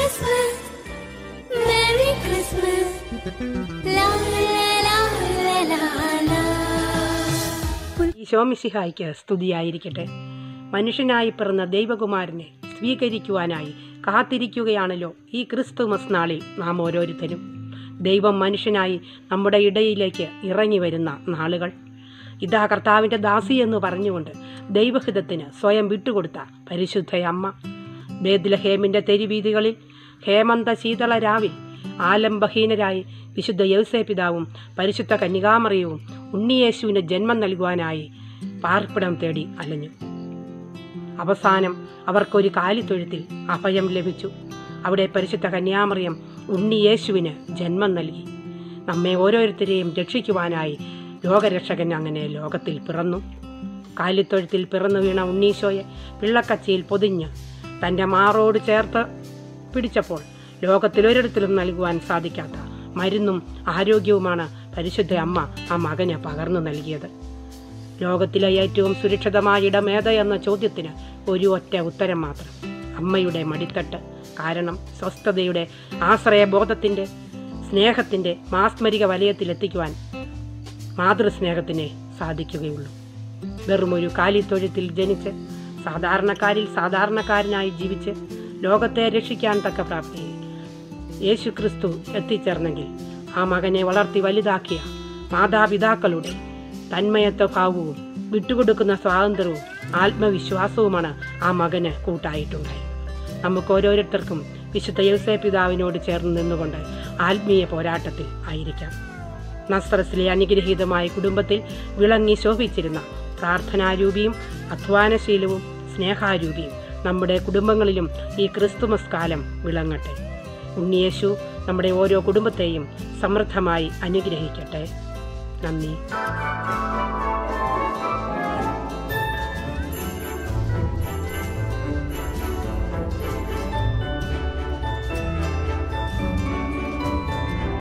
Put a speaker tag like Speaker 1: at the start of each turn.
Speaker 1: Christmas, Merry Christmas, la la la la la la.
Speaker 2: ഈശോമിശിഹായ്ക്ക് സ്തുതിയായിരിക്കട്ടെ മനുഷ്യനായി പിറന്ന ദൈവകുമാരനെ സ്വീകരിക്കുവാനായി കാത്തിരിക്കുകയാണല്ലോ ഈ ക്രിസ്തുമസ് നാളിൽ നാം ഓരോരുത്തരും ദൈവം മനുഷ്യനായി നമ്മുടെ ഇടയിലേക്ക് ഇറങ്ങി വരുന്ന നാളുകൾ ഇതാ കർത്താവിൻ്റെ ദാസി എന്ന് പറഞ്ഞുകൊണ്ട് ദൈവഹിതത്തിന് സ്വയം വിട്ടുകൊടുത്ത പരിശുദ്ധ അമ്മ ബേദ്ലഹേമിൻ്റെ തെരുവീതികളിൽ ഹേമന്ത ശീതള രാവിൽ ആലംബഹീനരായി വിശുദ്ധ യൗസേ പിതാവും പരിശുദ്ധ കന്യകാമറിയവും ഉണ്ണിയേശുവിന് ജന്മം നൽകുവാനായി പാർപ്പിടം തേടി അലഞ്ഞു അവസാനം അവർക്കൊരു കാലിത്തൊഴുത്തിൽ അഭയം ലഭിച്ചു അവിടെ പരിശുദ്ധ കന്യാമറിയം ഉണ്ണിയേശുവിന് ജന്മം നൽകി നമ്മെ ഓരോരുത്തരെയും രക്ഷിക്കുവാനായി ലോകരക്ഷകൻ അങ്ങനെ ലോകത്തിൽ പിറന്നു കാലിത്തൊഴുത്തിൽ പിറന്നു വീണ ഉണ്ണീശോയെ പിള്ളക്കച്ചിയിൽ പൊതിഞ്ഞ് തൻ്റെ മാറോട് ചേർത്ത് പിടിച്ചപ്പോൾ ലോകത്തിലൊരിടത്തിലും നൽകുവാൻ സാധിക്കാത്ത മരുന്നും ആരോഗ്യവുമാണ് പരിശുദ്ധ അമ്മ ആ മകന് പകർന്നു നൽകിയത് ലോകത്തിലെ ഏറ്റവും സുരക്ഷിതമായ ഇടം ഏത് എന്ന ചോദ്യത്തിന് ഒരു ഒറ്റ ഉത്തരം മാത്രം അമ്മയുടെ മടിത്തട്ട് കാരണം സ്വസ്ഥതയുടെ ആശ്രയബോധത്തിൻ്റെ സ്നേഹത്തിൻ്റെ മാസ്മരിക വലയത്തിലെത്തിക്കുവാൻ മാതൃസ്നേഹത്തിനെ സാധിക്കുകയുള്ളൂ വെറും ഒരു കാലിത്തൊഴുത്തിൽ ജനിച്ച് സാധാരണക്കാരിൽ സാധാരണക്കാരനായി ജീവിച്ച് ലോകത്തെ രക്ഷിക്കാൻ തക്ക പ്രാപ്തി യേശു ക്രിസ്തു എത്തിച്ചേർന്നെങ്കിൽ ആ മകനെ വളർത്തി വലുതാക്കിയ മാതാപിതാക്കളുടെ തന്മയത്വ ഭാവവും വിട്ടുകൊടുക്കുന്ന സ്വാതന്ത്ര്യവും ആത്മവിശ്വാസവുമാണ് ആ മകന് കൂട്ടായിട്ടുണ്ടായത് നമുക്ക് ഓരോരുത്തർക്കും വിശുദ്ധ യൗസേ പിതാവിനോട് ചേർന്ന് നിന്നുകൊണ്ട് ആത്മീയ പോരാട്ടത്തിൽ ആയിരിക്കാം നസ്രസിലെ അനുഗ്രഹീതമായ കുടുംബത്തിൽ വിളങ്ങി ശോഭിച്ചിരുന്ന പ്രാർത്ഥനാരൂപിയും അധ്വാനശീലവും സ്നേഹാരൂപിയും നമ്മുടെ കുടുംബങ്ങളിലും ഈ ക്രിസ്തുമസ് കാലം വിളങ്ങട്ടെ ഉണ്ണിയേശു നമ്മുടെ ഓരോ കുടുംബത്തെയും സമൃദ്ധമായി അനുഗ്രഹിക്കട്ടെ നന്ദി